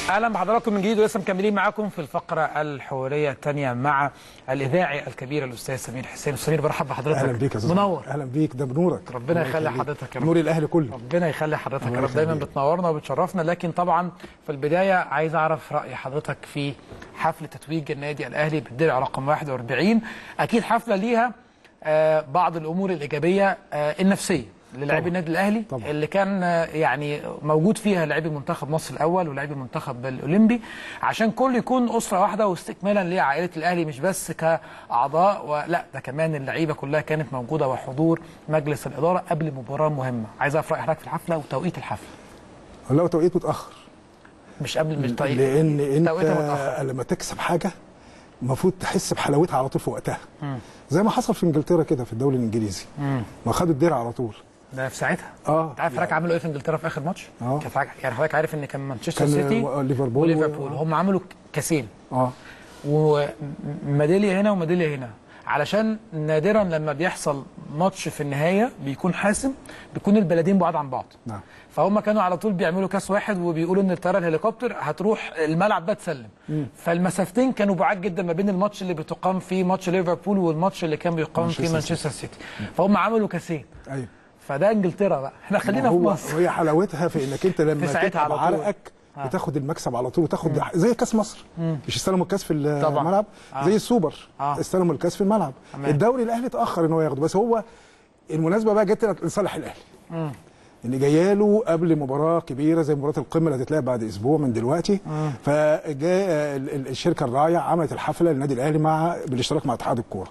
اهلا بحضراتكم من جديد ولسه مكملين معاكم في الفقره الحواريه الثانيه مع الاذاعي الكبير الاستاذ سمير حسين سمير برحب بحضرتك اهلا بيك يا استاذ منور اهلا بيك ده بنورك ربنا الله يخلي يخليك. حضرتك يا رب. نور الاهلي كله ربنا يخلي حضرتك يا الله رب دايما يخليك. بتنورنا وبتشرفنا لكن طبعا في البدايه عايز اعرف راي حضرتك في حفل تتويج النادي الاهلي بالدرع رقم 41 اكيد حفله ليها آه، بعض الامور الايجابيه آه، النفسيه للاعبي طبعاً. النادي الاهلي طبعاً. اللي كان آه، يعني موجود فيها لاعبي منتخب مصر الاول ولاعبي المنتخب الاولمبي عشان كل يكون اسره واحده واستكمالا لعائله الاهلي مش بس كاعضاء ولا ده كمان اللعيبه كلها كانت موجوده وحضور مجلس الاداره قبل مباراه مهمه عايز اعرف راي حضرتك في الحفله وتوقيت الحفله لا توقيت متاخر مش قبل مش طيب لان انت توقيتها متاخر لما تكسب حاجه المفروض تحس بحلاوتها على طول في وقتها زي ما حصل في انجلترا كده في الدوري الانجليزي ما خدوا الدرع على طول ده في ساعتها اه انت عارف حضرتك عملوا ايه في انجلترا في اخر ماتش؟ اه. كان حضرتك- يعني حضرتك عارف ان كان مانشستر كان سيتي و- ليفربول و- وليفربول هم عملوا كاسين اه وميداليه هنا وميداليه هنا علشان نادرا لما بيحصل ماتش في النهايه بيكون حاسم بيكون البلدين بعاد عن بعض نعم فهم كانوا على طول بيعملوا كاس واحد وبيقولوا ان الطياره الهليكوبتر هتروح الملعب ده تسلم فالمسافتين كانوا بعاد جدا ما بين الماتش اللي بتقام فيه ماتش ليفربول والماتش اللي كان بيقام فيه مانشستر مانشستر سيتي فهم عملوا كاسين ايوه فده انجلترا بقى احنا خلينا في هو مصر وهي حلاوتها في انك انت لما في ساعتها تتعب على طول. عرقك آه. بتاخد المكسب على طول وتاخد زي كاس مصر مش استلموا الكاس في طبعاً. الملعب آه. زي السوبر آه. استلموا الكاس في الملعب تمام. الدوري الاهلي اتاخر ان هو ياخده بس هو المناسبه بقى جت لصالح الاهلي ان جايه له قبل مباراه كبيره زي مباراه القمه اللي هتتلعب بعد اسبوع من دلوقتي فجاء ال- ال- الشركه الراعيه عملت الحفله للنادي الاهلي مع بالاشتراك مع اتحاد الكوره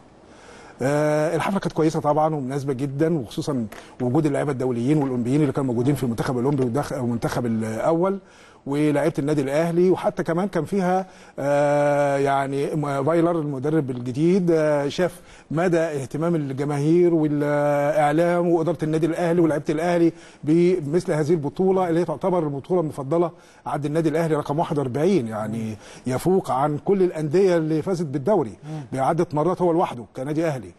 آه، الحفله كانت كويسه طبعا ومناسبه جدا وخصوصا وجود اللعيبه الدوليين والاولمبيين اللي كانوا موجودين في المنتخب الاولمبي والدخ- والمنتخب الاول ولاعيبه النادي الاهلي وحتى كمان كان فيها آه، يعني م- فايلر المدرب الجديد آه، شاف مدى اهتمام الجماهير والاعلام واداره النادي الاهلي ولاعيبه الاهلي بمثل هذه البطوله اللي هي تعتبر البطوله المفضله عند النادي الاهلي رقم 41 يعني يفوق عن كل الانديه اللي فازت بالدوري بعدة مرات هو لوحده كنادي اهلي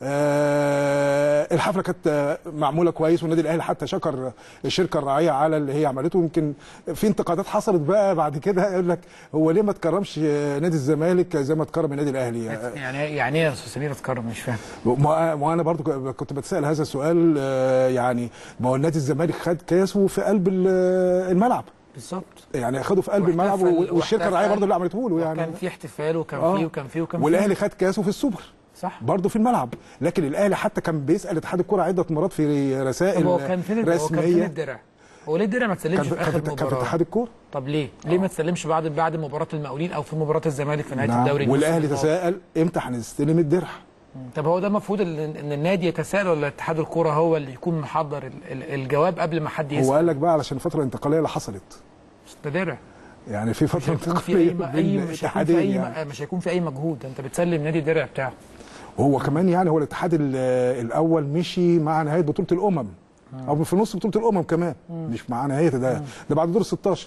آه الحفله كانت آه، معموله كويس والنادي الاهلي حتى شكر الشركه الراعيه على اللي هي عملته يمكن في انتقادات حصلت بقى بعد كده يقول لك هو ليه ما تكرمش آه، نادي الزمالك زي ما تكرم النادي الاهلي آه، يعني يعني ايه يا استاذ سمير اتكرم مش فاهم ما ما انا برضو ك- كنت بتسال هذا السؤال آه، يعني ما هو النادي الزمالك خد كاسه في قلب ال- الملعب بالظبط يعني خده في قلب واحتفل- الملعب والشركه واحتفل الراعيه برضو اللي عملته له يعني كان في احتفال وكان آه. في وكان في وكان في والاهلي خد كاسه في السوبر صح برضه في الملعب لكن الاهلي حتى كان بيسال اتحاد الكره عده مرات في رسائل طب هو كان فين هو كان فين رسميه الدرع؟ هو ليه الدرع ما تسلمش كان في اخر كان- كان في المباراه؟ اتحاد الكوره طب ليه؟ ليه ما تسلمش بعد بعد مباراه المقاولين او في مباراه الزمالك في نهايه نعم. الدوري والاهلي الموسم الماضي؟ تساءل امتى هنستلم الدرع طب هو ده المفروض ان إن النادي يتساءل ولا اتحاد الكوره هو اللي يكون محضر ال- ال- الجواب قبل ما حد هو يسال؟ قال لك بقى علشان الفتره الانتقاليه اللي حصلت ده درع يعني في مش فتره هيكون في اي انتقاليه م- اي بين مش هيكون في الاتحادين اي يعني. م- مش هيكون في اي مجهود انت بتسلم نادي الدرع بتاعه وهو كمان يعني هو الاتحاد ال- الاول مشي مع نهايه بطوله الامم او في نص بطوله الامم كمان مش مع نهايتها ده ده بعد دور ال 16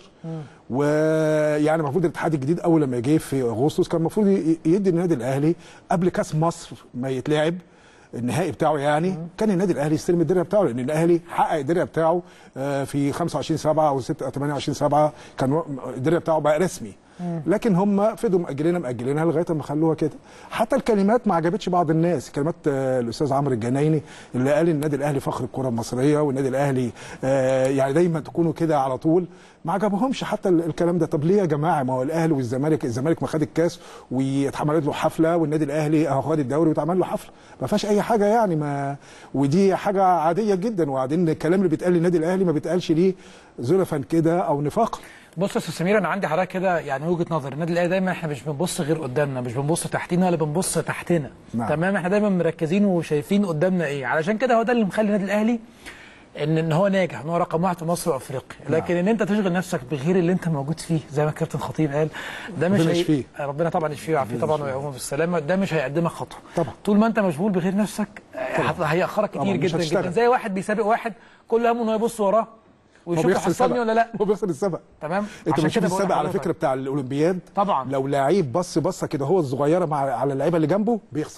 ويعني المفروض الاتحاد الجديد اول لما جه في اغسطس كان المفروض ي- يدي النادي الاهلي قبل كاس مصر ما يتلعب النهائي بتاعه يعني كان النادي الاهلي يستلم الدرع بتاعه لان الاهلي حقق الدرع بتاعه آه، في 25 7 او 6 28 7 كان و- الدرع بتاعه بقى رسمي لكن هم فضلوا مأجلينها مأجلينها لغايه ما خلوها كده حتى الكلمات ما عجبتش بعض الناس كلمات آه، الاستاذ عمرو الجنايني اللي قال النادي الاهلي فخر الكره المصريه والنادي الاهلي آه، يعني دايما تكونوا كده على طول ما عجبهمش حتى ال- الكلام ده طب ليه يا جماعه ما هو الاهلي والزمالك الزمالك ما خد الكاس واتعملت له حفله والنادي الاهلي اهو خد الدوري واتعمل له حفله ما فيهاش اي حاجه يعني ما ودي حاجه عاديه جدا وبعدين الكلام اللي بيتقال للنادي الاهلي ما بيتقالش ليه زلفا كده او نفاقا بص يا استاذ سمير انا عندي حضرتك كده يعني وجهه نظر النادي الاهلي دايما احنا مش بنبص غير قدامنا مش بنبص تحتينا ولا بنبص تحتنا نعم. تمام احنا دايما مركزين وشايفين قدامنا ايه علشان كده هو ده اللي مخلي النادي الاهلي ان ان هو ناجح ان هو رقم واحد في مصر وافريقيا لكن ان انت تشغل نفسك بغير اللي انت موجود فيه زي ما الكابتن خطيب قال ده مش ربنا هي... يشفيه. ربنا طبعا يشفيه ويعافيه طبعا ويقوم بالسلامه ده مش هيقدمك خطوه طبعا. طول ما انت مشغول بغير نفسك آه، هيأخرك طبعا، كتير مش جدا هتشتغل. جدا زي واحد بيسابق واحد كل همه انه يبص وراه ويشوف بيخسر حصلني السبق. ولا لا هو بيخسر السبق تمام انت عشان بتشوف كده بقول السبق على لحضرتك. فكره بتاع الاولمبياد طبعا لو لعيب بص بصه كده هو الصغيره مع على اللعيبه اللي جنبه بيخسر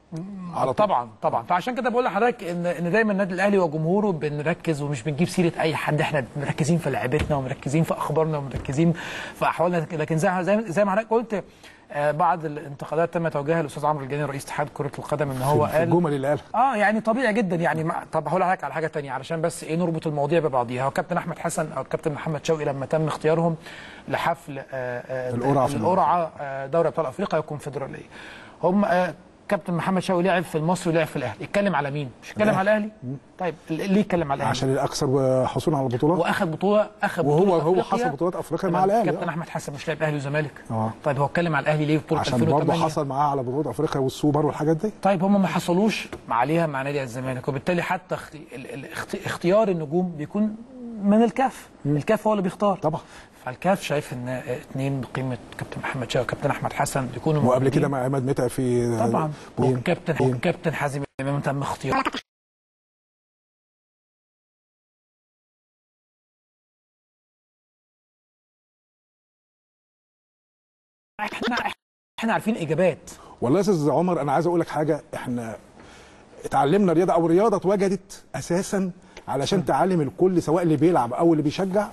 على طول. طبعا طبعا فعشان كده بقول لحضرتك ان ان دايما النادي الاهلي وجمهوره بنركز ومش بنجيب سيره اي حد احنا مركزين في لعيبتنا ومركزين في اخبارنا ومركزين في احوالنا لكن زي زي, زي ما حضرتك قلت آه، بعض الانتقادات تم توجيهها للاستاذ عمرو الجاني رئيس اتحاد كره القدم ان هو في قال الجمل اللي قالها اه يعني طبيعي جدا يعني ما طب هقول لحضرتك على حاجه تانية علشان بس ايه نربط المواضيع ببعضيها هو كابتن احمد حسن او الكابتن محمد شوقي لما تم اختيارهم لحفل آه، آه، القرعة في القرعه آه، دوري ابطال افريقيا والكونفدراليه هم آه، كابتن محمد شوقي لعب في المصري ولعب في الاهلي اتكلم على مين مش اتكلم على الاهلي طيب ليه اتكلم على الاهلي عشان الاكثر حصولا على البطولات واخد بطوله اخد وهو بطولة هو أفريقيا. حصل بطولات افريقيا تمام. مع الاهلي كابتن آه. احمد حسن مش لاعب اهلي وزمالك اه طيب هو اتكلم على الاهلي ليه في بطوله عشان 2008 برضه حصل معاه على بطولات افريقيا والسوبر والحاجات دي طيب هم ما حصلوش عليها مع نادي الزمالك وبالتالي حتى اخت... ال- ال- اخت... اختيار النجوم بيكون من الكاف الكاف هو اللي بيختار طبعا فالكاف شايف ان اثنين بقيمه كابتن محمد شاوي وكابتن احمد حسن يكونوا وقبل موجودين. كده مع عماد متعب في طبعا مين؟ وكابتن مين؟ وكابتن حازم امام تم اختياره احنا احنا عارفين اجابات والله يا استاذ عمر انا عايز اقول لك حاجه احنا اتعلمنا رياضه او الرياضه اتوجدت اساسا علشان تعلم الكل سواء اللي بيلعب او اللي بيشجع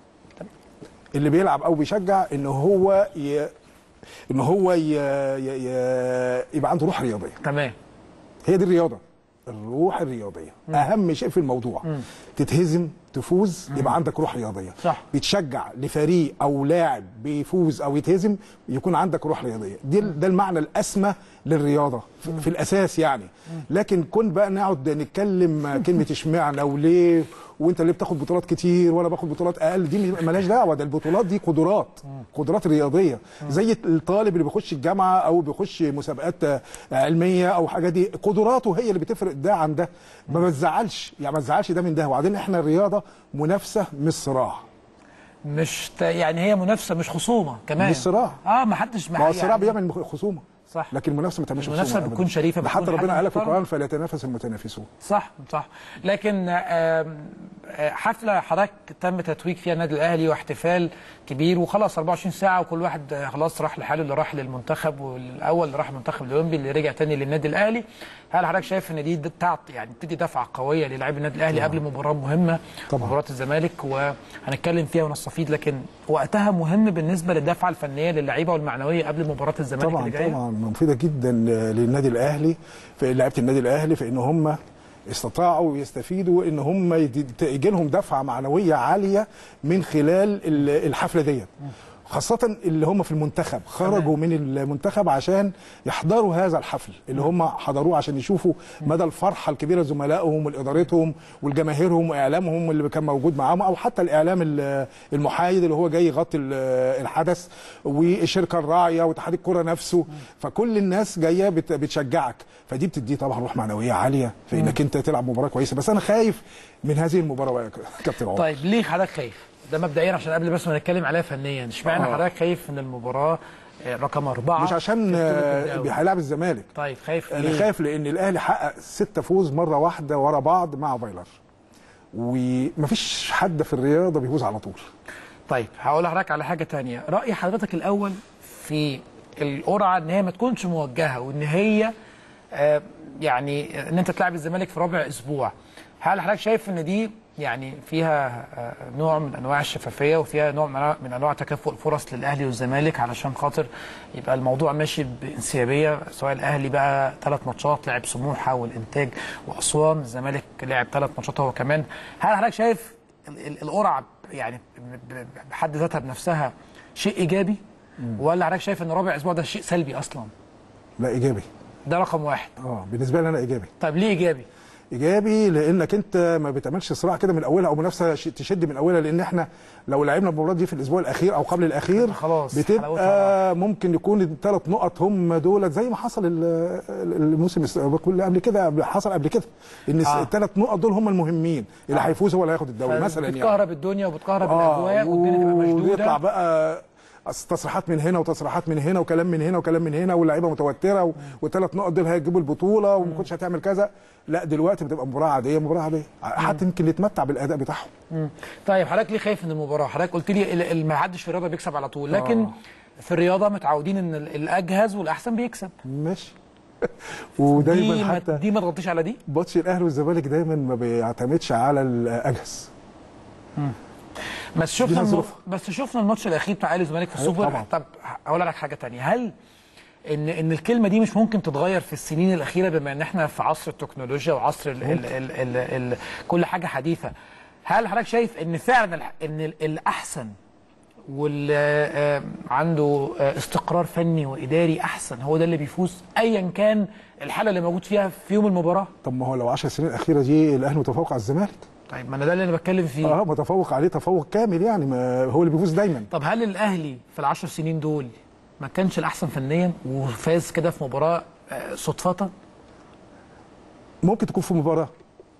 اللي بيلعب او بيشجع ان هو ي... ان هو ي... ي... ي... يبقى عنده روح رياضيه تمام هي دي الرياضه الروح الرياضيه اهم شيء في الموضوع تتهزم تفوز يبقى عندك روح رياضيه صح. بتشجع لفريق او لاعب بيفوز او يتهزم يكون عندك روح رياضيه دي ده المعنى الاسمى للرياضه في, في الاساس يعني لكن كن بقى نقعد نتكلم كلمه اشمعنى وليه وانت اللي بتاخد بطولات كتير وانا باخد بطولات اقل دي مالهاش دعوه ده البطولات دي قدرات قدرات رياضيه زي الطالب اللي بيخش الجامعه او بيخش مسابقات علميه او حاجه دي قدراته هي اللي بتفرق ده عن ده ما بتزعلش يعني ما تزعلش ده من ده وبعدين احنا الرياضه منافسه مش صراع مش ت... يعني هي منافسه مش خصومه كمان مش صراع. اه ما حدش ما هو الصراع بيعمل خصومه صح. لكن المنافسه ما تعملش خصومه المنافسة أبداً. بتكون شريفة، ده حتى بتكون ربنا حاجة قال لك في محترمة. القران فليتنافس المتنافسون صح صح لكن آم، آه، حفله حضرتك تم تتويج فيها النادي الاهلي واحتفال كبير وخلاص 24 ساعه وكل واحد آه، خلاص راح لحاله اللي راح للمنتخب والاول اللي راح المنتخب الاولمبي اللي رجع تاني للنادي الاهلي هل حضرتك شايف ان دي د- تعطي يعني تدي دفعه قويه للاعبي النادي الاهلي قبل مباراه مهمه طبعاً. مباراه الزمالك وهنتكلم فيها ونستفيد لكن وقتها مهم بالنسبه للدفعه الفنيه للعيبه والمعنويه قبل مباراه الزمالك طبعا اللي جايه طبعا مفيده جدا للنادي الاهلي في لعيبه النادي الاهلي في ان هم استطاعوا يستفيدوا ان هم يجي لهم دفعه معنويه عاليه من خلال ال- الحفله ديت خاصة اللي هم في المنتخب خرجوا من المنتخب عشان يحضروا هذا الحفل اللي هم حضروه عشان يشوفوا مدى الفرحة الكبيرة لزملائهم ولإدارتهم والجماهيرهم وإعلامهم اللي كان موجود معاهم أو حتى الإعلام ال- المحايد اللي هو جاي يغطي ال- الحدث والشركة الراعية واتحاد الكرة نفسه فكل الناس جاية بت- بتشجعك فدي بتدي طبعا روح معنوية عالية في إنك أنت تلعب مباراة كويسة بس أنا خايف من هذه المباراة بقى يا كابتن عمر طيب ليه حضرتك خايف؟ ده مبدئيا عشان قبل بس ما نتكلم عليها فنيا، اشمعنى آه. حضرتك خايف ان المباراه آه، رقم أربعة مش عشان في بطولة آه، الدوري؟ هيلاعب الزمالك طيب خايف انا ليه؟ خايف لان الاهلي حقق ستة فوز مره واحده ورا بعض مع فايلر ومفيش حد في الرياضه بيفوز على طول طيب هقول لحضرتك على حاجه تانية، راي حضرتك الاول في القرعه ان هي ما تكونش موجهه وان هي آه، يعني ان انت تلعب الزمالك في ربع اسبوع، هل حضرتك شايف ان دي يعني فيها آه، نوع من انواع الشفافيه وفيها نوع من أنواع- من انواع تكافؤ الفرص للاهلي والزمالك علشان خاطر يبقى الموضوع ماشي بانسيابيه سواء الاهلي بقى ثلاث ماتشات لعب سموحه والانتاج واسوان الزمالك لعب ثلاث ماتشات هو كمان هل حضرتك شايف ال- ال- القرعه يعني ب- ب- بحد ذاتها بنفسها شيء ايجابي ولا حضرتك شايف ان ربع اسبوع ده شيء سلبي اصلا لا ايجابي ده رقم واحد اه بالنسبه لي انا ايجابي طيب ليه ايجابي ايجابي لانك انت ما بتعملش صراع كده من اولها او منافسه ش- تشد من اولها لان احنا لو لعبنا المباراه دي في الاسبوع الاخير او قبل الاخير خلاص، حلاوتها بتبقى ممكن يكون الثلاث نقط هم دولت زي ما حصل ال- ال- الموسم الس- كل قبل كده قبل- حصل قبل كده ان آه. الثلاث نقط دول هم المهمين اللي هيفوز هو اللي هياخد الدوري مثلا يعني بتكهرب الدنيا وبتكهرب الاجواء والدنيا تبقى ويطلع مشدوده بقى تصريحات من هنا وتصريحات من هنا وكلام من هنا وكلام من هنا واللعيبه متوتره و- والثلاث نقط دول هيجيبوا البطوله وما كنتش هتعمل كذا لا دلوقتي بتبقى مباراه عاديه مباراه عاديه حتى يمكن نتمتع بالاداء بتاعهم مم. طيب حضرتك ليه خايف من المباراه؟ حضرتك قلت لي ال- ال- ما حدش في الرياضه بيكسب على طول لكن آه. في الرياضه متعودين ان ال- الاجهز والاحسن بيكسب ماشي ودايما دي ما حتى دي ما تغطيش على دي ماتش الاهلي والزمالك دايما ما بيعتمدش على الاجهز بس شفنا الم... ظروفها. بس شفنا الماتش الاخير بتاع الاهلي والزمالك في السوبر طبعاً. طب اقول لك حاجه تانية هل ان ان الكلمه دي مش ممكن تتغير في السنين الاخيره بما ان احنا في عصر التكنولوجيا وعصر ال ال ال ال ال كل حاجه حديثه هل حضرتك شايف ان فعلا الح- ان ال- الاحسن واللي آه، عنده آه، استقرار فني واداري احسن هو ده اللي بيفوز ايا كان الحاله اللي موجود فيها في يوم المباراه طب ما هو لو 10 سنين الاخيره دي الاهلي متفوق على الزمالك طيب ما انا ده اللي انا بتكلم فيه اه متفوق عليه تفوق كامل يعني ما هو اللي بيفوز دايما طب هل الاهلي في العشر سنين دول ما كانش الاحسن فنيا وفاز كده في مباراه آه، صدفه ممكن تكون في مباراه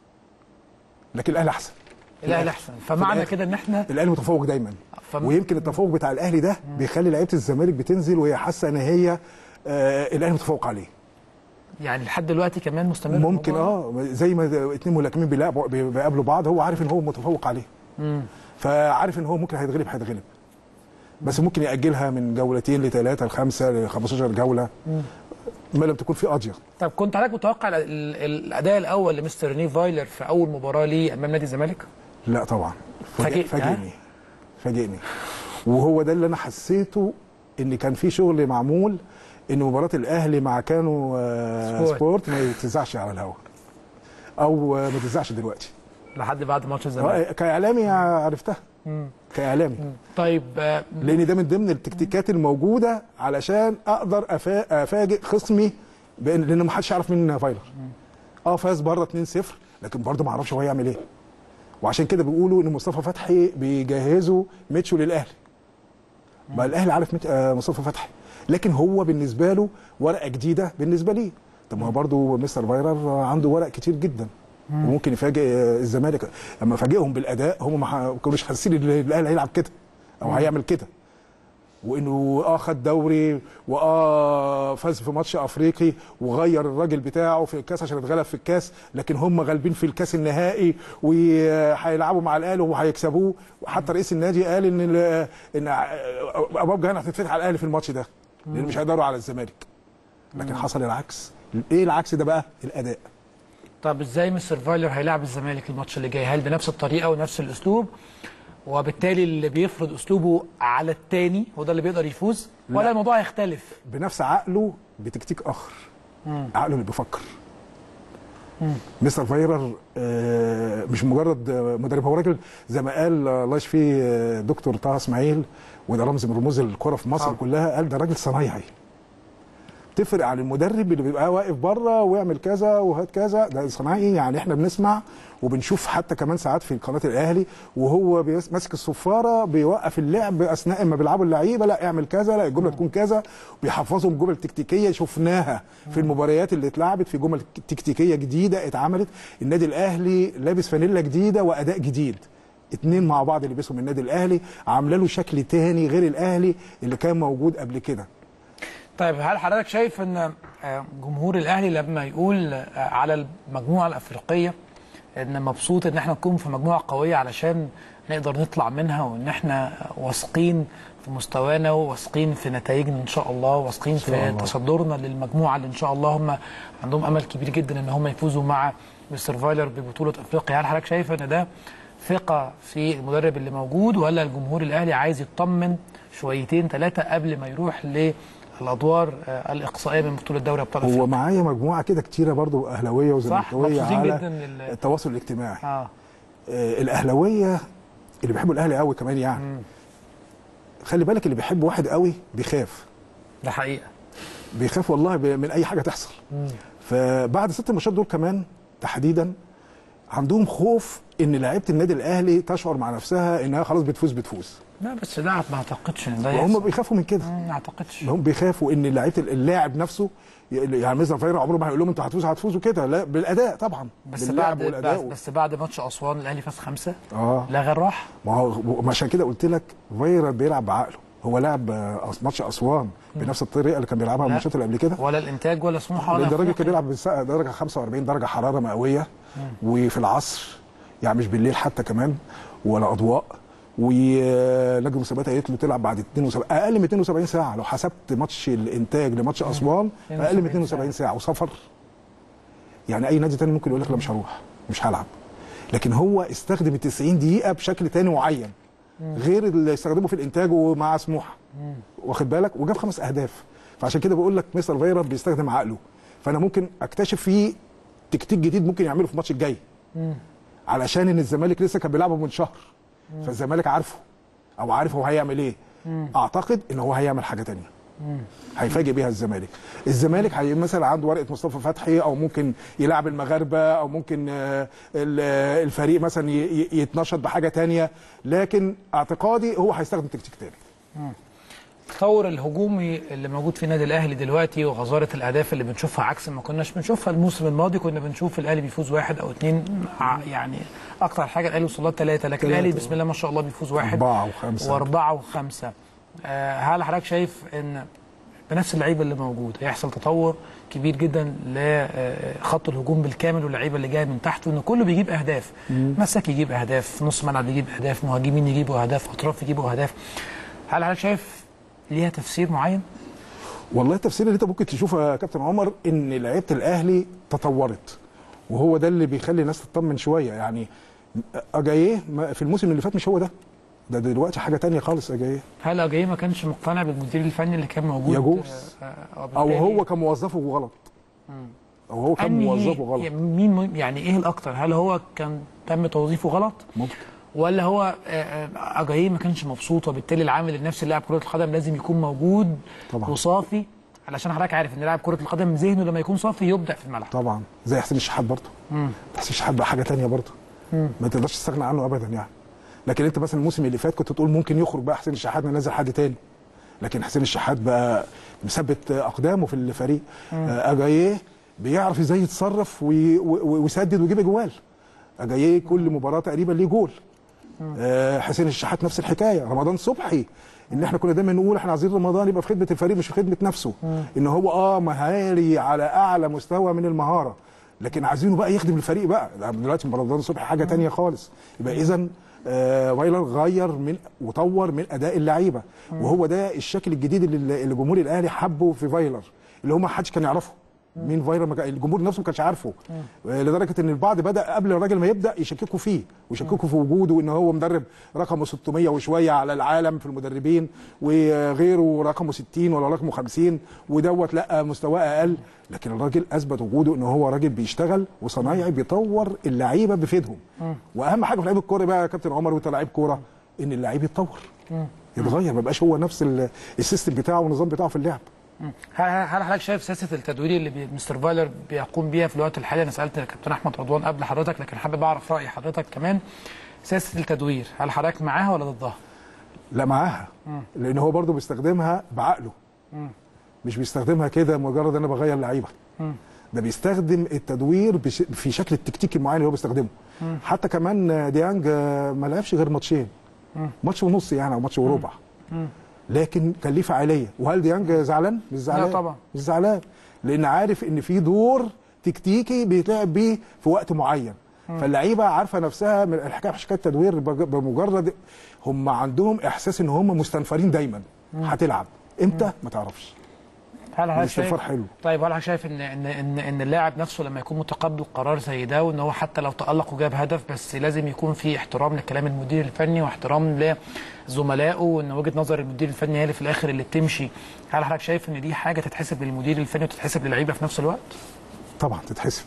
لكن الاهلي احسن الاهلي احسن فمعنى الآخر. كده ان احنا الاهلي متفوق دايما فم- ويمكن التفوق بتاع الاهلي ده بيخلي لعيبه الزمالك بتنزل وهي حاسه ان هي آه الاهلي متفوق عليه يعني لحد دلوقتي كمان مستمر ممكن الموضوع ده؟ اه زي ما اتنين ملاكمين بيلعبوا بي- بيقابلوا بعض هو عارف ان هو متفوق عليه فعارف ان هو ممكن هيتغلب هيتغلب بس ممكن ياجلها من جولتين لثلاثه لخمسه ل 15 جوله ما لم تكون في قاضيه طب كنت حضرتك متوقع ال- ال- الاداء الاول لمستر ريني فايلر في اول مباراه ليه امام نادي الزمالك؟ لا طبعا فاجئت، ها؟ فاجئني فاجئني وهو ده اللي انا حسيته ان كان في شغل معمول ان مباراه الاهلي مع كانوا آه، سبورت. سبورت ما تتذاعش على الهواء او آه، ما تتذاعش دلوقتي لحد بعد ماتش الزمالك آه، كاعلامي عرفتها كاعلامي طيب آه، لان ده من ضمن التكتيكات الموجوده علشان اقدر أفا- افاجئ خصمي بان لان ما حدش يعرف مين فايلر اه فاز بره 2-0 لكن برضه ما اعرفش هو هيعمل ايه وعشان كده بيقولوا ان مصطفى فتحي بيجهزوا ميتشو للاهلي بقى الاهلي عارف ميت- آه، مصطفى فتحي لكن هو بالنسبه له ورقه جديده بالنسبه ليه طب ما هو برضه مستر فايرر عنده ورق كتير جدا وممكن يفاجئ آه، الزمالك اما فاجئهم بالاداء هم ما ح- كانوش حاسين ان الاهلي هيلعب كده او هيعمل كده وانه اه خد دوري واه فاز في ماتش افريقي وغير الراجل بتاعه في الكاس عشان اتغلب في الكاس لكن هم غالبين في الكاس النهائي وهيلعبوا مع الاهلي وهيكسبوه وحتى رئيس النادي قال ان ال- ان ابواب جهنم هتتفتح على الاهلي في الماتش ده لان مش هيقدروا على الزمالك لكن حصل العكس ايه العكس ده بقى الاداء طب ازاي مستر فايلر هيلاعب الزمالك الماتش اللي جاي هل بنفس الطريقه ونفس الاسلوب وبالتالي اللي بيفرض اسلوبه على التاني هو ده اللي بيقدر يفوز ولا لا. الموضوع هيختلف بنفس عقله بتكتيك اخر عقله اللي بيفكر مستر فايرر آه، مش مجرد آه، مدرب هو راجل زي ما قال آه، الله يشفيه آه، دكتور طه اسماعيل وده رمز من رموز الكره في مصر طبعا. كلها قال ده راجل صنايعي تفرق عن المدرب اللي بيبقى واقف بره ويعمل كذا وهات كذا ده صناعي يعني احنا بنسمع وبنشوف حتى كمان ساعات في قناه الاهلي وهو بيس- ماسك الصفاره بيوقف اللعب اثناء ما بيلعبوا اللعيبه لا اعمل كذا لا الجمله تكون كذا بيحفظهم جمل تكتيكيه شفناها في المباريات اللي اتلعبت في جمل تكتيكيه جديده اتعملت النادي الاهلي لابس فانيلا جديده واداء جديد اتنين مع بعض لبسهم النادي الاهلي عامله له شكل تاني غير الاهلي اللي كان موجود قبل كده طيب هل حضرتك شايف ان آه، جمهور الاهلي لما يقول آه، على المجموعه الافريقيه ان مبسوط ان احنا نكون في مجموعه قويه علشان نقدر نطلع منها وان احنا واثقين في مستوانا وواثقين في نتائجنا ان شاء الله واثقين في الله. تصدرنا للمجموعه اللي ان شاء الله هم عندهم امل كبير جدا ان هم يفوزوا مع مستر فايلر ببطوله افريقيا هل حضرتك شايف ان ده ثقه في المدرب اللي موجود ولا الجمهور الاهلي عايز يطمن شويتين ثلاثه قبل ما يروح للادوار آه، الاقصائيه من بطوله دوري ابطال هو افريقيا معايا مجموعه كده كتيره برضو اهلاويه وزملكاويه مبسوطين على جداً لل- التواصل الاجتماعي اه آه الاهلاويه اللي بيحبوا الاهلي قوي كمان يعني خلي بالك اللي بيحب واحد قوي بيخاف ده حقيقه بيخاف والله ب- من اي حاجه تحصل فبعد ست ماتشات دول كمان تحديدا عندهم خوف ان لعيبه النادي الاهلي تشعر مع نفسها انها خلاص بتفوز بتفوز لا بس ده ما اعتقدش ان ده وهم يحصل. بيخافوا من كده مم، ما اعتقدش هم بيخافوا ان لعيبه اللاعب نفسه يعني مثلا فاير عمره ما هيقول لهم انتوا هتفوزوا هتفوزوا كده لا بالاداء طبعا بس باللعب بعد والاداء بعد- بس بعد ماتش اسوان الاهلي فاز خمسه اه لغى الراح ما هو ما عشان كده قلت لك فايرا بيلعب بعقله هو لعب آه، ماتش اسوان بنفس الطريقه اللي كان بيلعبها لا. الماتشات اللي قبل كده ولا الانتاج ولا سموحه ولا لان الراجل كان أفريقيا. بيلعب بالساعة درجه 45 درجه حراره مئويه وفي العصر يعني مش بالليل حتى كمان ولا اضواء ولجنه المسابقات قالت له تلعب بعد 72 اقل من 72 ساعه لو حسبت ماتش الانتاج لماتش اسوان اقل من 72 ساعه وسفر يعني اي نادي تاني ممكن يقول لك لا مش هروح مش هلعب لكن هو استخدم ال 90 دقيقه بشكل تاني معين غير اللي استخدمه في الانتاج ومع سموحه واخد بالك وجاب خمس اهداف فعشان كده بقول لك مستر فيرا بيستخدم عقله فانا ممكن اكتشف فيه تكتيك جديد ممكن يعمله في الماتش الجاي علشان ان الزمالك لسه كان بيلعبه من شهر فالزمالك عارفه او عارف هو هيعمل ايه اعتقد ان هو هيعمل حاجه تانية هيفاجئ بيها الزمالك الزمالك هي مثلا عنده ورقه مصطفى فتحي او ممكن يلعب المغاربه او ممكن آه، ال- آه، الفريق مثلا ي- ي- يتنشط بحاجه تانية لكن اعتقادي هو هيستخدم تكتيك تاني التطور الهجومي اللي موجود في النادي الاهلي دلوقتي وغزاره الاهداف اللي بنشوفها عكس ما كناش بنشوفها الموسم الماضي كنا بنشوف الاهلي بيفوز واحد او اثنين يعني اكتر حاجه الاهلي وصل لها ثلاثه لكن الاهلي بسم الله ما شاء الله بيفوز واحد أربعة وخمسة. واربعه وخمسه آه، هل حضرتك شايف ان بنفس اللعيبه اللي موجود هيحصل تطور كبير جدا لخط الهجوم بالكامل واللعيبه اللي جايه من تحت وان كله بيجيب اهداف مساك يجيب اهداف نص ملعب يجيب اهداف مهاجمين يجيبوا اهداف اطراف يجيبوا اهداف هل حضرتك شايف ليها تفسير معين؟ والله التفسير اللي انت ممكن تشوفه يا كابتن عمر ان لعيبه الاهلي تطورت وهو ده اللي بيخلي الناس تطمن شويه يعني اجاييه ما- في الموسم اللي فات مش هو ده ده دلوقتي حاجه تانية خالص اجاييه هل اجاي ما كانش مقتنع بالمدير الفني اللي كان موجود يجوز. آه، آه، او وبالتالي هو كان موظفه غلط او هو كان أنهي- موظفه غلط يعني مين م- يعني ايه الاكتر هل هو كان تم توظيفه غلط ممكن ولا هو آه، آه، اجاي ما كانش مبسوط وبالتالي العامل النفسي لاعب كره القدم لازم يكون موجود طبعا. وصافي علشان حضرتك عارف ان لاعب كره القدم ذهنه لما يكون صافي يبدع في الملعب طبعا زي حسين الشحات برضه حسين الشحات بقى حاجه تانية برضه ما تقدرش تستغنى عنه ابدا يعني لكن انت مثلا الموسم اللي فات كنت تقول ممكن يخرج بقى حسين الشحات ننزل حد تاني لكن حسين الشحات بقى مثبت اقدامه في الفريق آه، اجاييه بيعرف ازاي يتصرف وي- و- ويسدد ويجيب اجوال اجاييه كل مباراه تقريبا ليه جول آه، حسين الشحات نفس الحكايه رمضان صبحي ان احنا كنا دايما نقول احنا عايزين رمضان يبقى في خدمه الفريق مش في خدمه نفسه ان هو اه مهاري على اعلى مستوى من المهاره لكن عايزينه بقى يخدم الفريق بقى لا، دلوقتي رمضان صبحي حاجه تانية خالص يبقى اذا آه فايلر غير من وطور من اداء اللعيبه وهو ده الشكل الجديد اللي اللي جمهور الاهلي حبه في فايلر اللي هو ما حدش كان يعرفه مين فايلر ما كان- الجمهور نفسه ما كانش عارفه آه، لدرجه ان البعض بدا قبل الراجل ما يبدا يشككوا فيه ويشككوا في وجوده ان هو مدرب رقمه 600 وشويه على العالم في المدربين وغيره رقمه 60 ولا رقمه 50 ودوت لا مستواه اقل لكن الراجل اثبت وجوده ان هو راجل بيشتغل وصنايعي بيطور اللعيبه بيفيدهم واهم حاجه في لعيب الكوره بقى يا كابتن عمر وانت لعيب كوره ان اللعيب يتطور يتغير ما يبقاش هو نفس ال- السيستم بتاعه والنظام بتاعه في اللعب هل هل حضرتك شايف سياسه التدوير اللي بي- مستر فايلر بيقوم بيها في الوقت الحالي انا سالت كابتن احمد رضوان قبل حضرتك لكن حابب اعرف راي حضرتك كمان سياسه التدوير هل حضرتك معاها ولا ضدها؟ لا معاها لان هو برضه بيستخدمها بعقله مش بيستخدمها كده مجرد انا بغير لعيبه ده بيستخدم التدوير بش... في شكل التكتيك المعين اللي هو بيستخدمه حتى كمان ديانج آه، ما لعبش غير ماتشين ماتش ونص يعني او ماتش وربع لكن كان ليه فعاليه وهل ديانج زعلان مش زعلان طبعا. مش زعلان لان عارف ان في دور تكتيكي بيتلعب بيه في وقت معين فاللعيبه عارفه نفسها من الحكايه مش حكايه تدوير بج- بمجرد هم عندهم احساس ان هم مستنفرين دايما هتلعب امتى ما تعرفش هل حضرتك شايف الاستنفار حلو طيب هل حضرتك شايف ان ان ان ان اللاعب نفسه لما يكون متقبل قرار زي ده وان هو حتى لو تالق وجاب هدف بس لازم يكون في احترام لكلام المدير الفني واحترام لزملائه وان وجهه نظر المدير الفني هي اللي في الاخر اللي بتمشي هل حضرتك شايف ان دي حاجه تتحسب للمدير الفني وتتحسب للعيبه في نفس الوقت؟ طبعا تتحسب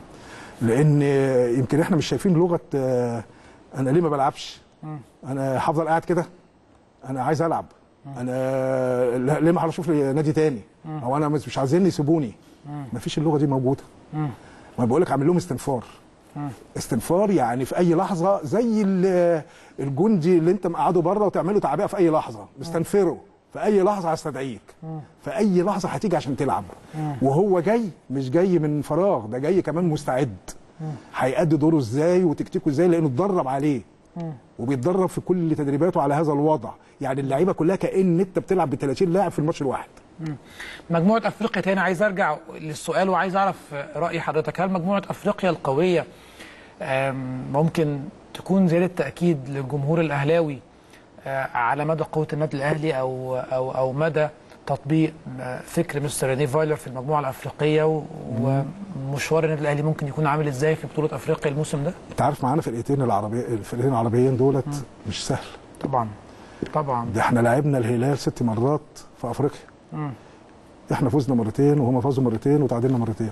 لان يمكن احنا مش شايفين لغه آه، انا ليه ما بلعبش انا هفضل قاعد كده انا عايز العب انا لا- ليه ما هروح اشوف لي نادي تاني او انا مش مش عايزين يسيبوني ما فيش اللغه دي موجوده ما بقول لك عامل لهم استنفار استنفار يعني في اي لحظه زي ال- الجندي اللي انت مقعده بره وتعمله تعبئه في اي لحظه مستنفره في اي لحظه هستدعيك في اي لحظه هتيجي عشان تلعب وهو جاي مش جاي من فراغ ده جاي كمان مستعد هيأدي دوره ازاي وتكتيكه ازاي لانه اتدرب عليه وبيتدرب في كل تدريباته على هذا الوضع يعني اللعيبه كلها كأن انت بتلعب ب 30 لاعب في الماتش الواحد مجموعه افريقيا تاني عايز ارجع للسؤال وعايز اعرف راي حضرتك هل مجموعه افريقيا القويه آم، ممكن تكون زياده تاكيد للجمهور الاهلاوي آه، على مدى قوه النادي الاهلي او او او مدى تطبيق آه، فكر مستر ريني فايلر في المجموعه الافريقيه و- ومشوار النادي الاهلي ممكن يكون عامل ازاي في بطوله افريقيا الموسم ده؟ انت عارف معانا فرقتين العربيه الفرقتين العربيين دولت مش سهل طبعا طبعا ده احنا لعبنا الهلال ست مرات في افريقيا مم. احنا فزنا مرتين وهم فازوا مرتين وتعادلنا مرتين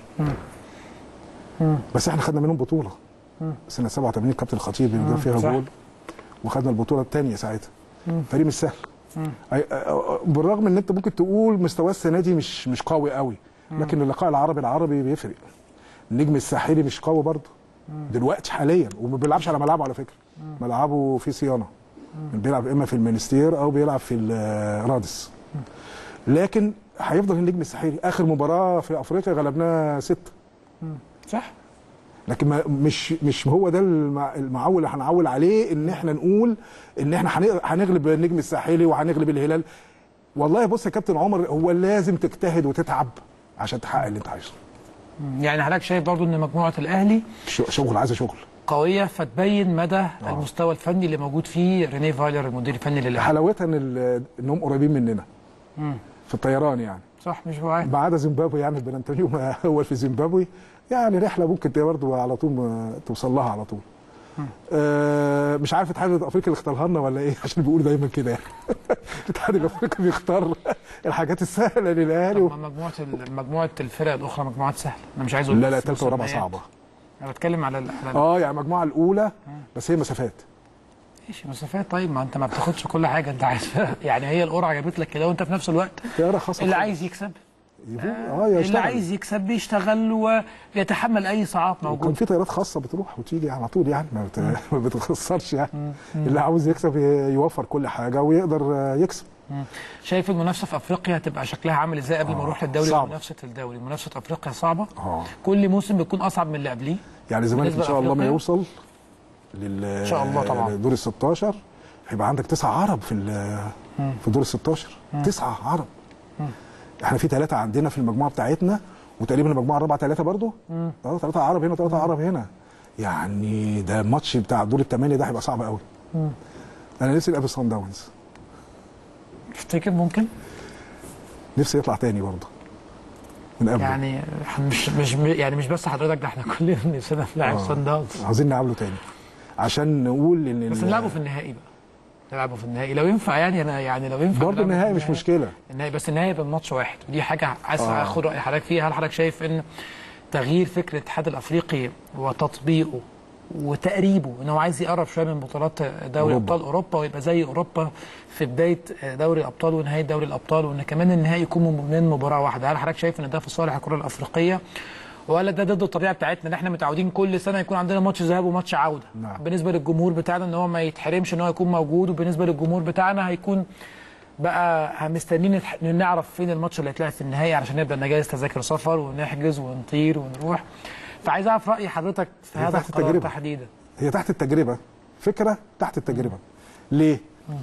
مم. بس احنا خدنا منهم بطوله سنه 87 كابتن الخطيب اللي جاب فيها صح. جول وخدنا البطوله الثانيه ساعتها فريق مش سهل أي- أ- أ- بالرغم ان انت ممكن تقول مستواه السنه دي مش مش قوي قوي لكن اللقاء العربي العربي بيفرق النجم الساحلي مش قوي برضه دلوقتي حاليا وما بيلعبش على ملعبه على فكره ملعبه فيه صيانه بيلعب اما في المنستير او بيلعب في الرادس لكن هيفضل النجم الساحلي اخر مباراه في افريقيا غلبناه ستة صح لكن ما مش مش هو ده المع- المعول اللي هنعول عليه ان احنا نقول ان احنا هن- هنغلب النجم الساحلي وهنغلب الهلال والله بص يا كابتن عمر هو لازم تجتهد وتتعب عشان تحقق اللي انت عايزه يعني حضرتك شايف برضو ان مجموعه الاهلي ش- شغل عايزه شغل قويه فتبين مدى المستوى الفني اللي موجود فيه ريني فايلر المدير الفني للاهلي حلاوتها ان ال- انهم قريبين مننا في الطيران يعني صح مش بعيد ما عدا زيمبابوي يعني البنانتونيو ما هو في زيمبابوي يعني رحله ممكن تبقى برضه على طول ما توصل لها على طول آه مش عارف الاتحاد الافريقي اللي اختارها لنا ولا ايه عشان بيقولوا دايما كده يعني الاتحاد الافريقي بيختار الحاجات السهله للاهلي و... طب ما مجموعه ال- مجموعه الفرق الاخرى مجموعات سهله انا مش عايز اقول لا لا بس ثالثه ورابعه مسميات. صعبه انا بتكلم على ال- على ال- اه يعني المجموعه الاولى بس هي مسافات ماشي مسافات طيب ما انت ما بتاخدش كل حاجه انت عايز يعني هي القرعه جابت لك كده وانت في نفس الوقت طياره خاصه اللي خالص. عايز يكسب يفوق. اه اللي يشتغل عايز يكسب بيشتغل ويتحمل اي صعاب وكان موجود في طيارات خاصه بتروح وتيجي على طول يعني ما بت- ما بتخسرش يعني اللي عاوز يكسب ي- يوفر كل حاجه ويقدر آه، يكسب شايف المنافسه في افريقيا هتبقى شكلها عامل ازاي قبل ما آه، نروح للدوري صعبة. منافسه الدوري منافسه افريقيا صعبه اه كل موسم بيكون اصعب من اللي قبليه يعني الزمالك ان بالنسبة شاء الله ما لأفريقيا؟ يوصل لل إن شاء الله طبعاً. دور ال 16 هيبقى عندك تسعة عرب في ال- في دور ال 16 تسعة عرب احنا في ثلاثة عندنا في المجموعة بتاعتنا وتقريبا المجموعة الرابعة ثلاثة برضو اه ثلاثة عرب هنا ثلاثة عرب هنا يعني ده الماتش بتاع دور الثمانية ده هيبقى صعب قوي انا نفسي نقابل صن داونز تفتكر ممكن نفسي يطلع تاني برضه من يعني إحنا مش مش يعني مش بس حضرتك ده احنا كلنا نفسنا نلعب آه. صن داونز عاوزين نقابله تاني عشان نقول ان بس ال- نلعبه في النهائي بقى نلعبه في النهائي لو ينفع يعني انا يعني لو ينفع برضه نلعبه في النهائي مش مشكله النهائي بس النهائي يبقى ماتش واحد ودي حاجه عايز آه. اخد راي حضرتك فيها هل حضرتك شايف ان تغيير فكر الاتحاد الافريقي وتطبيقه وتقريبه ان هو عايز يقرب شويه من بطولات دوري أوروبا. ابطال اوروبا ويبقى زي اوروبا في بدايه دوري الابطال ونهايه دوري الابطال وان كمان النهائي يكون من مباراه واحده هل حضرتك شايف ان ده في صالح الكره الافريقيه ولا ده ضد الطبيعه بتاعتنا ان احنا متعودين كل سنه يكون عندنا ماتش ذهاب وماتش عوده نعم. بالنسبه للجمهور بتاعنا ان هو ما يتحرمش ان هو يكون موجود وبالنسبه للجمهور بتاعنا هيكون بقى مستنيين نتح- نعرف فين الماتش اللي هيتلعب في النهائي علشان نبدا نجهز تذاكر سفر ونحجز ونطير ونروح فعايز اعرف راي حضرتك في هي هذا تحت القرار التجربة. تحديدا هي تحت التجربه فكره تحت التجربه ليه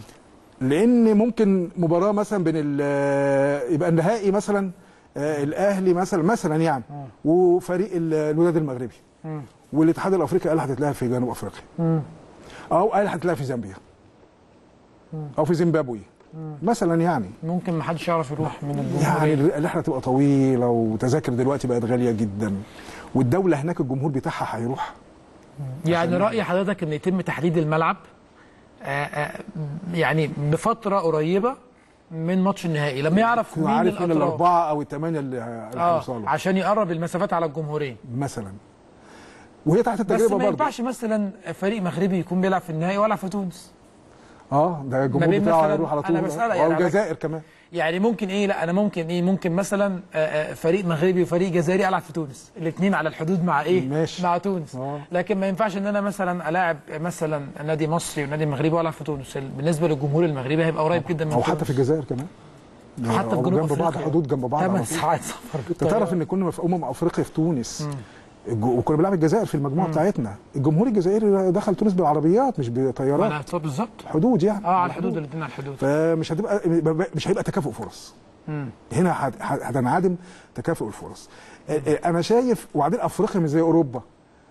لان ممكن مباراه مثلا بين ال- يبقى النهائي مثلا آه، الاهلي مثلا مثلا يعني وفريق ال- الوداد المغربي والاتحاد الافريقي قال هتتلعب في جنوب افريقيا او قال هتتلعب في زامبيا او في زيمبابوي مثلا يعني ممكن ما حدش يعرف يروح من يعني الجمهور الرحله تبقى طويله وتذاكر دلوقتي بقت غاليه جدا والدوله هناك الجمهور بتاعها هيروح يعني راي حضرتك ان يتم تحديد الملعب آه، آه، يعني بفتره قريبه من ماتش النهائي لما يعرف يكون مين عارف مين الاطراف الاربعه او الثمانيه اللي اللي اه هيوصلوا عشان يقرب المسافات على الجمهورين مثلا وهي تحت بس التجربه ما برضه ينفعش مثلا فريق مغربي يكون بيلعب في النهائي ولا في تونس اه ده الجمهور بين بتاعه مثلاً- هيروح على أنا طول بسألك او يعني الجزائر كمان يعني ممكن ايه لا انا ممكن ايه ممكن مثلا آه، آه، فريق مغربي وفريق جزائري العب في تونس الاثنين على الحدود مع ايه ماشي. مع تونس آه. لكن ما ينفعش ان انا مثلا الاعب مثلا نادي مصري ونادي مغربي والعب في تونس بالنسبه للجمهور المغربي هيبقى قريب جدا من او حتى تونس. في الجزائر كمان حتى في أو جنوب جنب بعض افريقيا حدود جنب بعض على ثمان طول. ساعات سفر انت تعرف ان كنا في امم افريقيا في تونس الج- وكنا بنلعب الجزائر في المجموعه بتاعتنا الجمهور الجزائري دخل تونس بالعربيات مش بطيارات انا بالظبط حدود يعني اه على الحدود الاثنين على الحدود فمش هتبقى مش هيبقى تكافؤ فرص هنا هت- هت- هتنعدم تكافؤ الفرص اه، اه، انا شايف وبعدين افريقيا مش زي اوروبا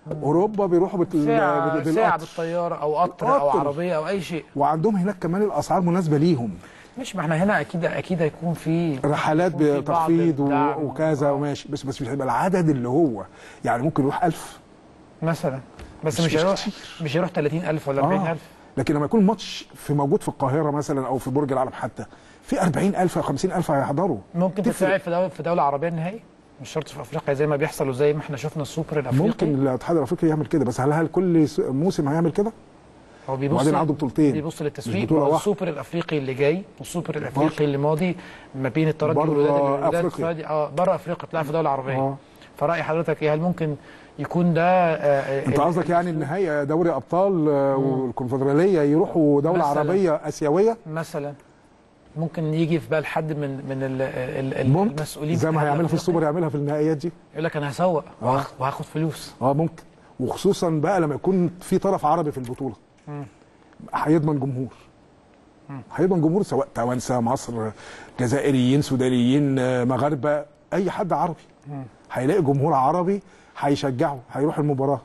اوروبا بيروحوا بال... ساعه بال- ساعه بالقطر بالطياره او قطر او قطر. عربيه او اي شيء وعندهم هناك كمان الاسعار مناسبه ليهم مش ما احنا هنا اكيد اكيد هيكون في رحلات هيكون في بعض بتخفيض و- الدعم. وكذا آه. وماشي بس بس مش هيبقى العدد اللي هو يعني ممكن يروح 1000 مثلا بس مش- مش مش هيروح كتير. مش هيروح 30000 ولا آه. 40000 لكن لما يكون ماتش في موجود في القاهره مثلا او في برج العرب حتى في 40000 او 50000 هيحضروا ممكن تفرق. تتلعب في دوله في دوله عربيه النهائي مش شرط في افريقيا زي ما بيحصل وزي ما احنا شفنا السوبر الافريقي ممكن الاتحاد الافريقي يعمل كده بس هل هل كل س- موسم هيعمل كده؟ هو بيبص وبعدين عنده بطولتين بيبص للتسويق مش بطولة هو واحدة. السوبر الافريقي اللي جاي والسوبر الافريقي اللي ماضي ما بين الترجي بره والوداد الوداد أفريقيا. فادي- اه بره افريقيا بتلعب في دوله عربيه آه. فراي حضرتك ايه هل ممكن يكون ده آه انت ال- قصدك يعني النهائي دوري ابطال آه، والكونفدراليه يروحوا دوله مثلاً. عربيه اسيويه مثلا ممكن يجي في بال حد من من ال- ال- ال- ممكن المسؤولين زي ما الاتحاد هيعملها في الأفريقي. السوبر يعملها في النهائيات دي يقول لك انا هسوق آه. وهاخ- وهاخد فلوس اه ممكن وخصوصا بقى لما يكون في طرف عربي في البطوله هيضمن جمهور هيضمن جمهور سواء توانسه مصر جزائريين سودانيين آه، مغاربه اي حد عربي هيلاقي جمهور عربي هيشجعه هيروح المباراه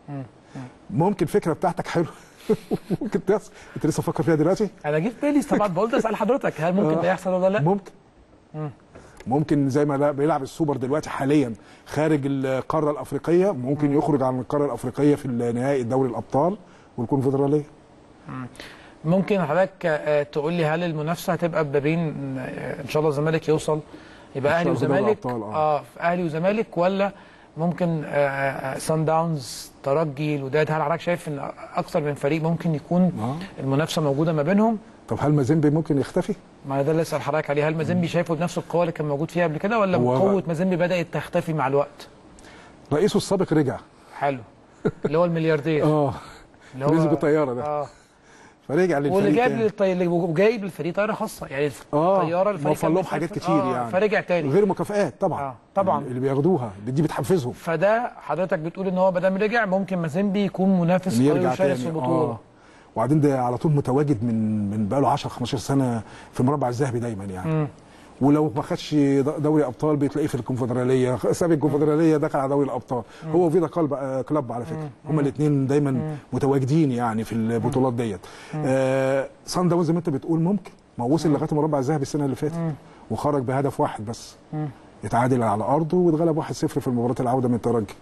ممكن الفكره بتاعتك حلوه ممكن تحصل انت لسه فكر فيها دلوقتي انا جه في بالي طبعا بقول اسال حضرتك هل ممكن آه. ده يحصل ولا لا؟ ممكن ممكن زي ما لا- بيلعب السوبر دلوقتي حاليا خارج القاره الافريقيه ممكن يخرج عن القاره الافريقيه في النهائي دوري الابطال والكونفدراليه ممكن حضرتك آه، تقول لي هل المنافسه هتبقى ما بين آه، ان شاء الله الزمالك يوصل يبقى اهلي يوصل في دوري وزمالك الأبطال، آه. اه في اهلي وزمالك ولا ممكن سان داونز ترجي الوداد هل حضرتك شايف ان اكثر من فريق ممكن يكون آه. المنافسه موجوده ما بينهم؟ طب هل مازيمبي ممكن يختفي؟ ما ده اللي اسال حضرتك عليه هل مازيمبي شايفه بنفس القوه اللي كان موجود فيها قبل كده ولا هو- قوه مازيمبي بدات تختفي مع الوقت؟ رئيسه السابق رجع حلو اللي هو الملياردير اه اللي نزل بالطياره ده اه فرجع للفريق واللي جايب تاني. للطي... اللي جايب للفريق طياره خاصه يعني اه الطياره الفريق موفر كان لهم بيسافر- حاجات كتير آه يعني فرجع تاني غير مكافآت طبعا آه، طبعاً. اللي بياخدوها دي بتحفزهم فده حضرتك بتقول ان هو ما دام رجع ممكن مازيمبي يكون منافس إن قوي يرجع وشرس في تاني البطوله اه وبعدين ده على طول متواجد من من بقاله 10 15 سنه في المربع الذهبي دايما يعني مم. ولو ما خدش دوري ابطال بتلاقيه في الكونفدراليه ساب الكونفدراليه دخل على دوري الابطال هو وفيدا كلب كلاب على فكره هما الاثنين دايما متواجدين يعني في البطولات ديت آه صن داونز زي ما انت بتقول ممكن ما هو وصل لغايه المربع الذهبي السنه اللي فاتت وخرج بهدف واحد بس اتعادل على ارضه واتغلب 1-0 في مباراه العوده من الترجي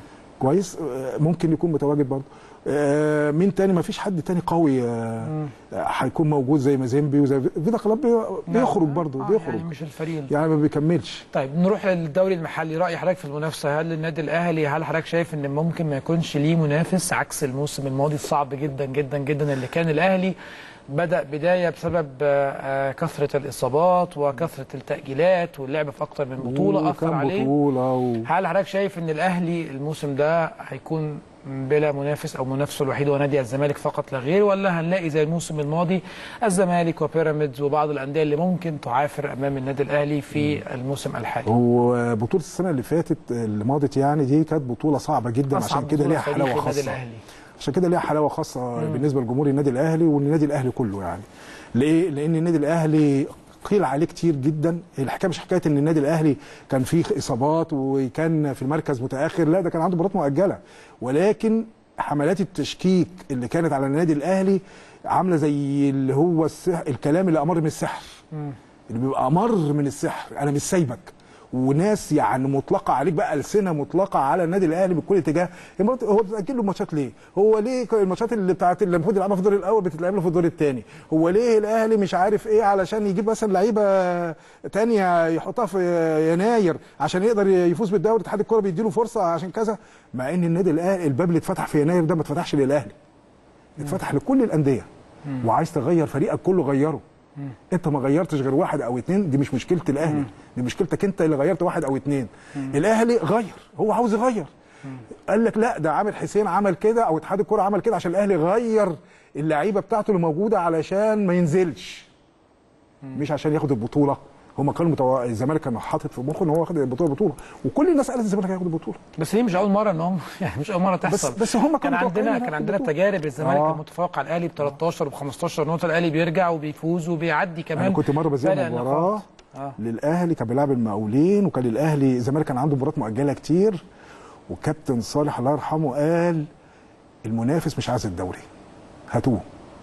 كويس آه، ممكن يكون متواجد برضه آه، مين تاني ما فيش حد تاني قوي آه، هيكون موجود زي مازيمبي وزي فيدا كلاب بي- بيخرج برضه آه بيخرج يعني مش الفريق يعني ما بيكملش طيب نروح للدوري المحلي راي حضرتك في المنافسه هل النادي الاهلي هل حضرتك شايف ان ممكن ما يكونش ليه منافس عكس الموسم الماضي الصعب جدا جدا جدا اللي كان الاهلي بدا بدايه بسبب آه، آه، كثره الاصابات وكثره التاجيلات واللعب في اكتر من بطوله اثر وكم عليه بطوله و... هل حضرتك شايف ان الاهلي الموسم ده هيكون بلا منافس او منافسه الوحيد هو نادي الزمالك فقط لا غير ولا هنلاقي زي الموسم الماضي الزمالك وبيراميدز وبعض الانديه اللي ممكن تعافر امام النادي الاهلي في الموسم الحالي هو بطوله السنه اللي فاتت اللي ماضت يعني دي كانت بطوله صعبه جدا أصعب عشان كده بطولة ليها في تاريخ حلاوه النادي خاصه الأهلي. عشان كده ليها حلاوه خاصه بالنسبه لجمهور النادي الاهلي والنادي الاهلي كله يعني ليه لان النادي الاهلي قيل عليه كتير جدا الحكايه مش حكايه ان النادي الاهلي كان فيه اصابات وكان في المركز متاخر لا ده كان عنده مباريات مؤجله ولكن حملات التشكيك اللي كانت على النادي الاهلي عامله زي اللي هو السحر الكلام اللي امر من السحر اللي بيبقى امر من السحر انا مش سايبك وناس يعني مطلقه عليك بقى السنه مطلقه على النادي الاهلي بكل اتجاه المرات- هو بتاجل له ماتشات ليه؟ هو ليه الماتشات اللي بتاعت اللي المفروض يلعبها في الدور الاول بتتلعب له في الدور الثاني؟ هو ليه الاهلي مش عارف ايه علشان يجيب مثلا لعيبه تانية يحطها في يناير عشان يقدر يفوز بالدوري اتحاد الكوره بيديله فرصه عشان كذا مع ان النادي الاهلي الباب اللي اتفتح في يناير ده ما اتفتحش للاهلي اتفتح لكل الانديه وعايز تغير فريقك كله غيره انت ما غيرتش غير واحد او اتنين دي مش مشكله الاهلي دي مشكلتك انت اللي غيرت واحد او اتنين الاهلي غير هو عاوز يغير قال لك لا ده عامر حسين عمل كده او اتحاد الكوره عمل كده عشان الاهلي غير اللعيبه بتاعته اللي موجوده علشان ما ينزلش مش عشان ياخد البطوله هما كانوا متو... الزمالك كان حاطط في مخه ان هو واخد البطوله بطوله وكل الناس قالت الزمالك هياخد البطوله بس هي مش اول مره ان هم يعني مش اول مره تحصل بس- بس هم كان كانوا عندنا متوقعين كان ياخدوا عندنا البطولة. تجارب الزمالك آه. كان متفوق على الاهلي ب 13 وب 15 نقطه الاهلي بيرجع وبيفوز وبيعدي كمان انا كنت مره بذيع فارق مباراه النقاط. آه. للاهلي كان بيلعب المقاولين وكان الاهلي الزمالك كان عنده مباريات مؤجله كتير وكابتن صالح الله يرحمه قال المنافس مش عايز الدوري هاتوه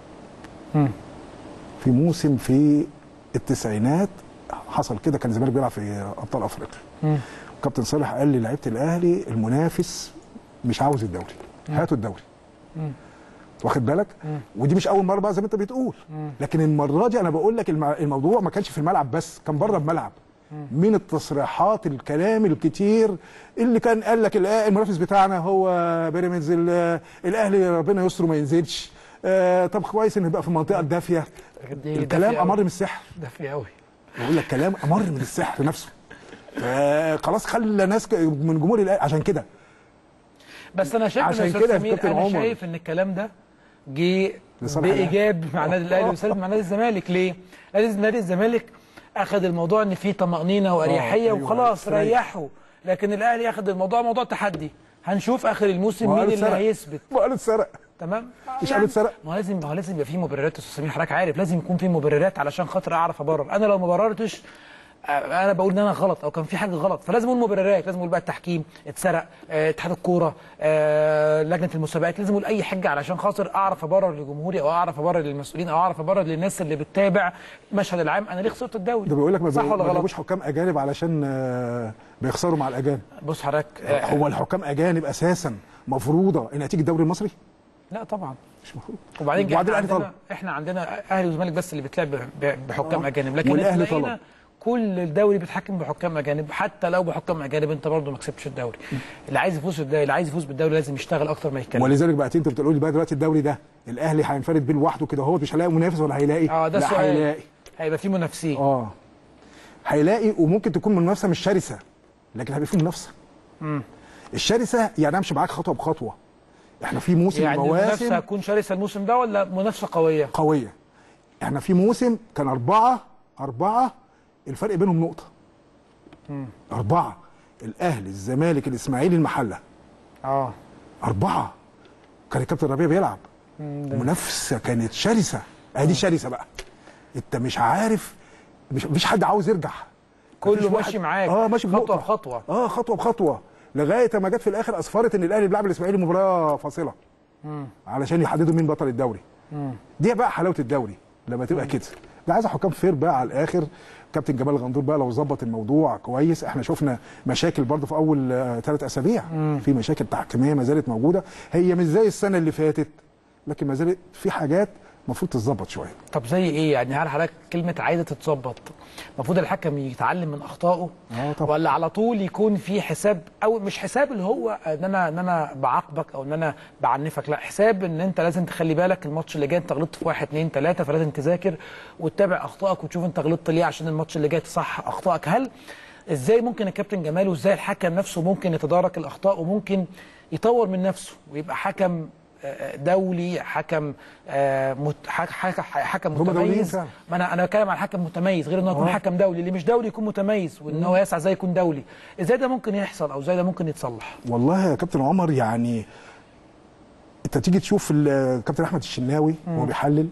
في موسم في التسعينات حصل كده كان الزمالك بيلعب في ابطال افريقيا كابتن صالح قال للعيبه الاهلي المنافس مش عاوز الدوري هاتوا الدوري واخد بالك ودي مش اول مره بقى زي ما انت بتقول لكن المره دي انا بقول لك الم- الموضوع ما كانش في الملعب بس كان بره الملعب من التصريحات الكلام الكتير اللي كان قال لك الآ- المنافس بتاعنا هو بيراميدز ال- الاهلي ربنا يستر ما ينزلش آه طب كويس ان يبقى في المنطقه الدافيه دي الكلام دافية أوي. امر من السحر دافي قوي بقول لك كلام امر من السحر نفسه آه خلاص خلى ناس ك- من جمهور الاهلي عشان كده بس انا شايف عشان ان كده كده يا سمير كابتن انا عمر. شايف ان الكلام ده جه لصالح الأهلي. بايجاب مع النادي الاهلي وسالب مع نادي الزمالك ليه؟ نادي نادي الزمالك اخذ الموضوع ان فيه طمانينه واريحيه أيوة، وخلاص ريح. ريحوا لكن الاهلي اخذ الموضوع موضوع تحدي هنشوف اخر الموسم ما مين قالوا اللي اتسرق. هيثبت ما قالوا اتسرق تمام مش قالوا اتسرق ما هو لازم ما هو لازم يبقى في مبررات يا استاذ سمير حضرتك عارف لازم يكون في مبررات علشان خاطر اعرف ابرر انا لو ما بررتش آه، انا بقول ان انا غلط او كان في حاجه غلط فلازم اقول مبررات لازم اقول بقى التحكيم اتسرق آه، اتحاد الكوره آه، لجنه المسابقات لازم اقول اي حاجه علشان خاطر اعرف ابرر لجمهوري او اعرف ابرر للمسؤولين او اعرف ابرر للناس اللي بتتابع المشهد العام انا ليه خسرت الدوري ده بيقول لك ما صح بي- ولا ما غلط بيجيبوش حكام اجانب علشان آه، بيخسروا مع الاجانب بص حضرتك آه، هو الحكام اجانب اساسا مفروضه ان تيجي الدوري المصري لا طبعا مش مفروض وبعدين وبعدين احنا الاهلي عندنا طلب احنا عندنا اهلي وزمالك بس اللي بتلعب ب- بحكام آه. اجانب لكن والأهلي تلاقينا طلب. كل الدوري بيتحكم بحكام اجانب حتى لو بحكام اجانب انت برضه ما كسبتش الدوري اللي عايز يفوز في الدوري اللي عايز يفوز بالدوري لازم يشتغل اكتر ما يتكلم ولذلك بقى انتوا بتقولوا لي بقى دلوقتي الدوري ده الاهلي هينفرد بيه لوحده كده هو مش هيلاقي منافس ولا هيلاقي اه ده لا السؤال هيلاقي هيبقى في منافسين اه هيلاقي وممكن تكون منافسه مش شرسه لكن هيبقى في منافسه الشرسه يعني امشي معاك خطوه بخطوه احنا في موسم يعني المنافسه مواسم هتكون شرسه الموسم ده ولا منافسه قويه؟ قويه احنا في موسم كان اربعه اربعه الفرق بينهم نقطه اربعه الاهلي الزمالك الاسماعيلي المحله اه اربعه كان الكابتن ربيع بيلعب منافسه كانت شرسه ادي شرسه بقى انت مش عارف مش مفيش حد عاوز يرجع كله مفيش واحد- ماشي معاك اه ماشي خطوه بنقطة. بخطوه اه خطوه بخطوه لغايه ما جت في الاخر اسفرت ان الاهلي بيلعب الاسماعيلي مباراه فاصله علشان يحددوا مين بطل الدوري دي بقى حلاوه الدوري لما تبقى كده ده عايز حكام فير بقى على الاخر كابتن جمال غندور بقى لو ظبط الموضوع كويس احنا شفنا مشاكل برضه في اول ثلاث اسابيع في مشاكل تحكيميه ما زالت موجوده هي مش زي السنه اللي فاتت لكن ما زالت في حاجات المفروض تتظبط شويه طب زي ايه يعني هل حضرتك كلمه عايزه تتظبط المفروض الحكم يتعلم من اخطائه اه طبعا. ولا على طول يكون في حساب او مش حساب اللي هو ان انا ان انا بعاقبك او ان انا بعنفك لا حساب ان انت لازم تخلي بالك الماتش اللي جاي انت غلطت في واحد اتنين تلاته فلازم تذاكر وتتابع اخطائك وتشوف انت غلطت ليه عشان الماتش اللي جاي تصحح اخطائك هل ازاي ممكن الكابتن جمال وازاي الحكم نفسه ممكن يتدارك الاخطاء وممكن يطور من نفسه ويبقى حكم آه، دولي حكم آه، مت- حك- حك- حكم هم دوليين متميز فعلا. ما انا انا بتكلم عن حكم متميز غير انه يكون آه. حكم دولي اللي مش دولي يكون متميز وان هو يسعى ازاي يكون دولي ازاي ده ممكن يحصل او ازاي ده ممكن يتصلح والله يا كابتن عمر يعني انت تيجي تشوف ال- كابتن احمد الشناوي وهو بيحلل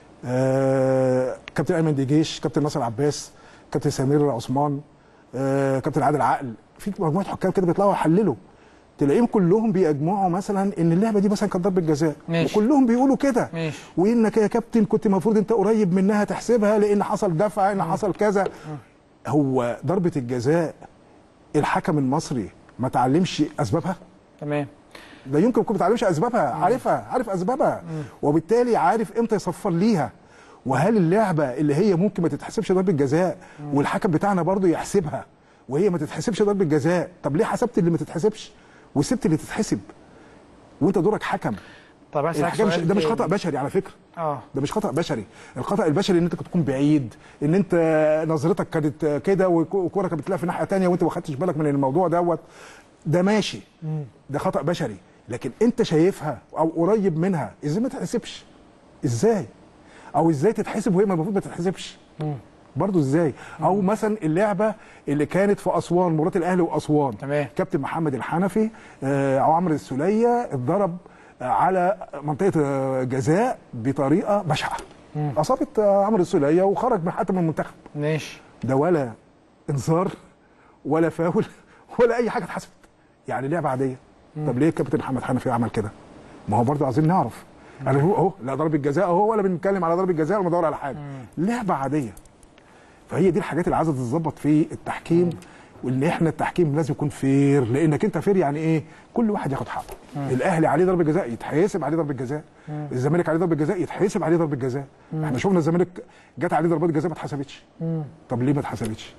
آه كابتن ايمن ديجيش كابتن ناصر عباس كابتن سمير عثمان آه كابتن عادل عقل في مجموعه حكام كده بيطلعوا يحللوا تلاقيهم كلهم بيجمعوا مثلا ان اللعبه دي مثلا كانت ضربه جزاء ماشي. وكلهم بيقولوا كده ماشي. وانك يا كابتن كنت المفروض انت قريب منها تحسبها لان حصل دفع ان حصل كذا هو ضربه الجزاء الحكم المصري ما تعلمش اسبابها تمام ده يمكن يكون ما بيتعلمش اسبابها عارفها عارف اسبابها وبالتالي عارف امتى يصفر ليها وهل اللعبه اللي هي ممكن ما تتحسبش ضربه جزاء والحكم بتاعنا برضو يحسبها وهي ما تتحسبش ضربه جزاء طب ليه حسبت اللي ما تتحسبش وسبت اللي تتحسب وانت دورك حكم طب أسألك الحكام مش سؤال ده مش تاني. خطا بشري على فكره اه ده مش خطا بشري الخطا البشري ان انت كنت تكون بعيد ان انت نظرتك كانت كده والكوره كانت بتلاقي في ناحيه تانية وانت ما خدتش بالك من الموضوع دوت ده ماشي ده خطا بشري لكن انت شايفها او قريب منها ازاي ما تتحسبش ازاي او ازاي تتحسب وهي ما المفروض ما تتحسبش برضه ازاي او مثلا اللعبه اللي كانت في اسوان مباراه الاهلي واسوان تمام. كابتن محمد الحنفي آه، او عمرو السوليه اتضرب آه، على منطقه آه، جزاء بطريقه بشعه اصابت آه، عمرو السوليه وخرج من حتى من المنتخب ماشي ده ولا انذار ولا فاول ولا اي حاجه اتحسبت يعني لعبه عاديه طب ليه الكابتن محمد حنفي عمل كده ما هو برضه عايزين نعرف يعني هو اهو لا ضربه جزاء اهو ولا بنتكلم على ضربه جزاء ولا بدور على حاجه لعبه عاديه فهي دي الحاجات اللي عايزه تتظبط في التحكيم وان احنا التحكيم لازم يكون فير لانك انت فير يعني ايه كل واحد ياخد حقه الاهلي عليه ضربه جزاء يتحاسب عليه ضربه جزاء الزمالك عليه ضربه جزاء يتحاسب عليه ضربه جزاء احنا شفنا الزمالك جت عليه ضربات جزاء ما اتحسبتش طب ليه ما اتحسبتش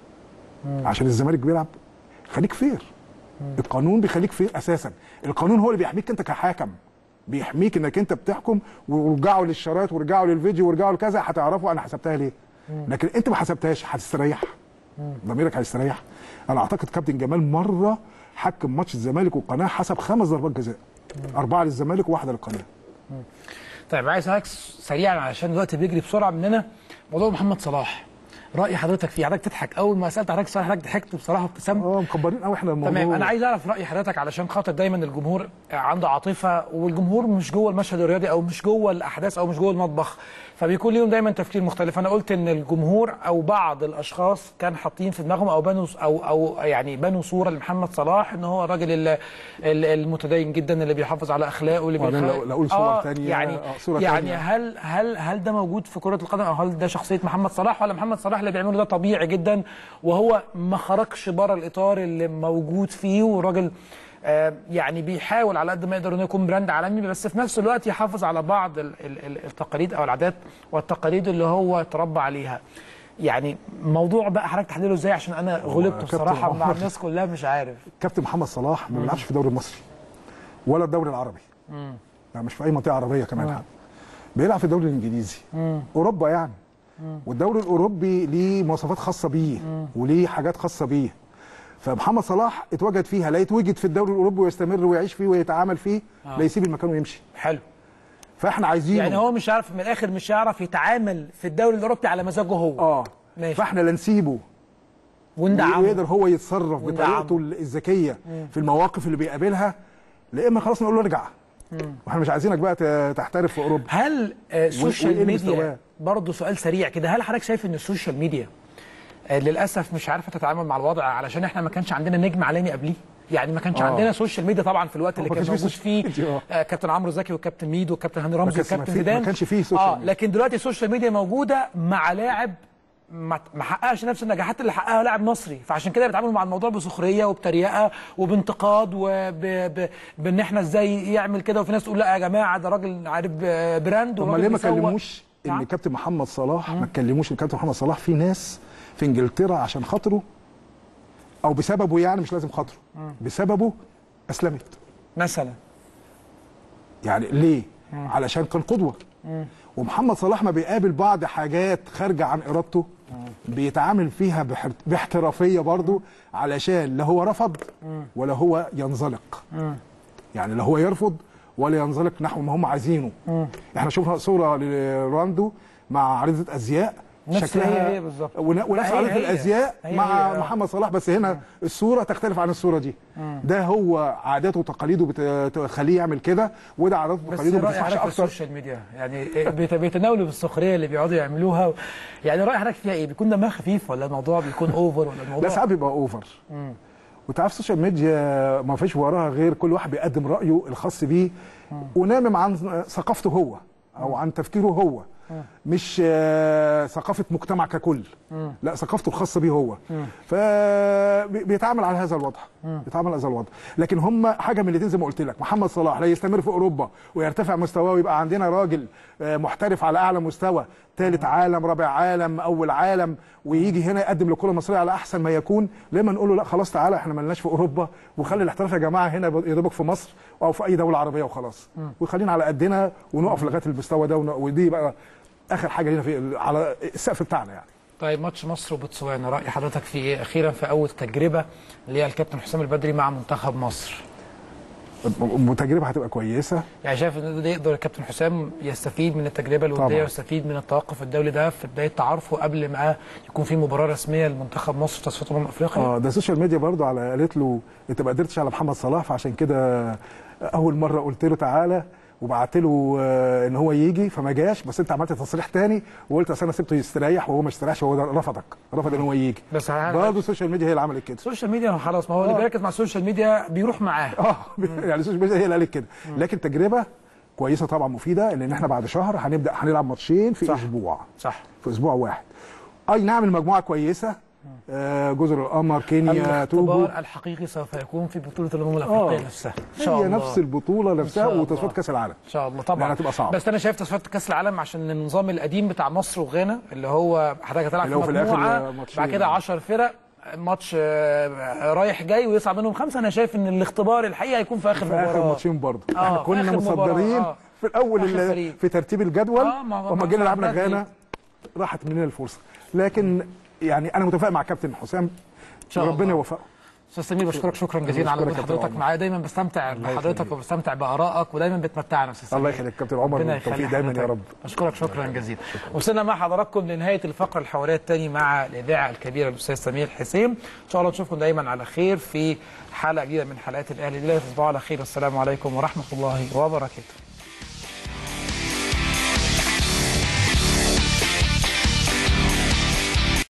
عشان الزمالك بيلعب خليك فير القانون بيخليك فير اساسا القانون هو اللي بيحميك انت كحاكم بيحميك انك انت بتحكم ورجعوا للشرايط ورجعوا للفيديو ورجعوا لكذا هتعرفوا انا حسبتها ليه لكن انت ما حسبتهاش هتستريح ضميرك هيستريح انا اعتقد كابتن جمال مره حكم ماتش الزمالك والقناه حسب خمس ضربات جزاء اربعه للزمالك وواحده للقناه طيب عايز حضرتك سريعا علشان الوقت بيجري بسرعه مننا موضوع محمد صلاح راي حضرتك فيه حضرتك تضحك اول ما سالت حضرتك سؤال حضرتك ضحكت بصراحه وابتسمت اه مكبرين قوي احنا الموضوع تمام انا عايز اعرف راي حضرتك علشان خاطر دايما الجمهور عنده عاطفه والجمهور مش جوه المشهد الرياضي او مش جوه الاحداث او مش جوه المطبخ فبيكون ليهم دايما تفكير مختلف انا قلت ان الجمهور او بعض الاشخاص كان حاطين في دماغهم او بنوا او او يعني بنوا صوره لمحمد صلاح ان هو الراجل ال- ال- المتدين جدا اللي بيحافظ على اخلاقه اللي وبعدين بيخ- لو- لو أقول صور آه تانية، يعني آه، صورة يعني تانية. هل هل هل ده موجود في كره القدم او هل ده شخصيه محمد صلاح ولا محمد صلاح اللي بيعمله ده طبيعي جدا وهو ما خرجش بره الاطار اللي موجود فيه والراجل آه، يعني بيحاول على قد ما يقدر انه يكون براند عالمي بس في نفس الوقت يحافظ على بعض ال- ال- ال- التقاليد او العادات والتقاليد اللي هو اتربى عليها يعني موضوع بقى حضرتك تحلله ازاي عشان انا غلبت كابتن بصراحه مع عمر. الناس كلها مش عارف كابتن محمد صلاح ما بيلعبش في الدوري المصري ولا الدوري العربي يعني مش في اي منطقه عربيه كمان حتى بيلعب في الدوري الانجليزي اوروبا يعني والدوري الاوروبي ليه مواصفات خاصه بيه وليه حاجات خاصه بيه فمحمد صلاح اتوجد فيها لا يتوجد في الدوري الاوروبي ويستمر ويعيش فيه ويتعامل فيه لا يسيب المكان ويمشي حلو فاحنا عايزينه يعني هو مش عارف من الاخر مش هيعرف يتعامل في الدوري الاوروبي على مزاجه هو اه ماشي. فاحنا لا نسيبه وندعمه ويقدر هو يتصرف وندعمه. بطريقته الذكيه في المواقف اللي بيقابلها لا اما خلاص نقول له ارجع واحنا مش عايزينك بقى ت- تحترف في اوروبا هل آه، السوشيال وإيه ميديا مستواه؟ برضه سؤال سريع كده هل حضرتك شايف ان السوشيال ميديا آه، للاسف مش عارفه تتعامل مع الوضع علشان احنا ما كانش عندنا نجم عالمي قبليه يعني ما كانش آه. عندنا سوشيال ميديا طبعا في الوقت اللي ما كان كانش فيه موجود فيه سوشيال ميديا، آه، كابتن عمرو زكي والكابتن ميدو والكابتن هاني رمزي كانش- ما والكابتن في- ما زيدان كانش فيه سوشيال اه ميديا. لكن دلوقتي السوشيال ميديا موجوده مع لاعب ما ما حققش نفس النجاحات اللي حققها لاعب مصري فعشان كده بيتعاملوا مع الموضوع بسخريه وبتريقه وبانتقاد وبان احنا ازاي يعمل كده وفي ناس تقول لا يا جماعه ده راجل عارف ب- براند طب ما وراجل ليه ما بيسوق. كلموش ان نعم. كابتن محمد صلاح ما تكلموش ان كابتن محمد صلاح في ناس في انجلترا عشان خاطره او بسببه يعني مش لازم خاطره بسببه اسلمت مثلا يعني ليه علشان كان قدوه ومحمد صلاح ما بيقابل بعض حاجات خارجه عن ارادته بيتعامل فيها بح- باحترافيه برضه علشان لا هو رفض ولا هو ينزلق يعني لا هو يرفض ولا ينزلق نحو ما هم عايزينه احنا شفنا صوره لراندو مع عريضه ازياء نفس هي هي بالظبط. ون- ونفس هي عريضه هي. الازياء هي مع هي، آه. محمد صلاح بس هنا الصوره تختلف عن الصوره دي ده هو عاداته وتقاليده بتخليه يعمل كده وده عاداته بس وتقاليده ما راي بتسمحش حضرتك في اكتر السوشيال ميديا يعني بيت- بيتناولوا بالسخريه اللي بيقعدوا يعملوها يعني راي حضرتك فيها ايه بيكون دمها خفيف ولا الموضوع بيكون اوفر ولا لا الموضوع ساعات بيبقى اوفر وانت عارف السوشيال ميديا ما فيش وراها غير كل واحد بيقدم رايه الخاص بيه ونامم عن ثقافته هو او عن تفكيره هو مش آه، ثقافه مجتمع ككل لا ثقافته الخاصه بيه هو فبيتعامل على هذا الوضع بيتعامل على هذا الوضع لكن هم حاجه من الاثنين زي ما قلت لك محمد صلاح لا يستمر في اوروبا ويرتفع مستواه ويبقى عندنا راجل آه، محترف على اعلى مستوى ثالث عالم رابع عالم اول عالم ويجي هنا يقدم للكره المصريه على احسن ما يكون لما نقول له لا خلاص تعالى احنا مالناش في اوروبا وخلي الاحتراف يا جماعه هنا يا دوبك في مصر او في اي دوله عربيه وخلاص وخلينا على قدنا ونقف لغايه المستوى ده ون- ودي بقى اخر حاجه لينا في على السقف بتاعنا يعني طيب ماتش مصر وبوتسوانا راي حضرتك في ايه اخيرا في اول تجربه اللي هي الكابتن حسام البدري مع منتخب مصر التجربه هتبقى كويسه يعني شايف ان ده يقدر الكابتن حسام يستفيد من التجربه الوديه طبعاً. ويستفيد من التوقف الدولي ده في بدايه تعارفه قبل ما يكون في مباراه رسميه لمنتخب مصر في تصفيات امم افريقيا اه ده السوشيال ميديا برضو على قالت له انت ما قدرتش على محمد صلاح فعشان كده اول مره قلت له تعالى وبعت له آه، ان هو يجي فما جاش بس انت عملت تصريح تاني وقلت اصل انا سبته يستريح وهو ما استريحش وهو ده رفضك رفض ان هو يجي بس ه- برضه السوشيال ميديا هي اللي عملت كده السوشيال ميديا خلاص ما هو اللي آه. بيركز مع السوشيال ميديا بيروح معاه اه يعني السوشيال ميديا هي اللي قالت كده لكن تجربه كويسه طبعا مفيده لان احنا بعد شهر هنبدا هنلعب ماتشين في صح. اسبوع صح في اسبوع واحد اي نعم المجموعه كويسه آه جزر القمر كينيا توجو الاختبار الحقيقي سوف يكون في بطوله الامم الافريقيه آه. نفسها ان شاء هي الله نفس البطوله نفسها شاء الله. وتصفيات كاس العالم ان شاء الله طبعا يعني هتبقى صعبة. بس انا شايف تصفيات كاس العالم عشان النظام القديم بتاع مصر وغانا اللي هو حضرتك هتلعب اللي في هو في الآخر مجموعه ماتشين. بعد كده 10 فرق ماتش آه، رايح جاي ويصعد منهم خمسه انا شايف ان الاختبار الحقيقي هيكون في اخر في اخر مباراه ماتشين برضه آه، احنا في كنا آخر مباراة، مصدرين آه. في الاول آخر ال- فريق. في ترتيب الجدول آه، ما- ما- وما ما- جينا لعبنا ما- غانا راحت مننا الفرصه لكن يعني انا متفق مع كابتن حسام شاء ربنا الله. يوفقه استاذ سمير بشكرك شكرا جزيلا على بشكرك وجود يا كابتن حضرتك عمر. معايا دايما بستمتع بحضرتك يخليك. وبستمتع بارائك ودايما بتمتعنا استاذ سمير الله يخليك كابتن عمر ربنا والتوفيق يخلي دايما يا حضرتك. رب اشكرك شكرا جزيلا وصلنا مع حضراتكم لنهايه الفقره الحواريه الثانيه مع الاذاعه الكبيره الاستاذ سمير حسين ان شاء الله نشوفكم دايما على خير في حلقه جديده من حلقات الاهلي لا تصبحوا على خير السلام عليكم ورحمه الله وبركاته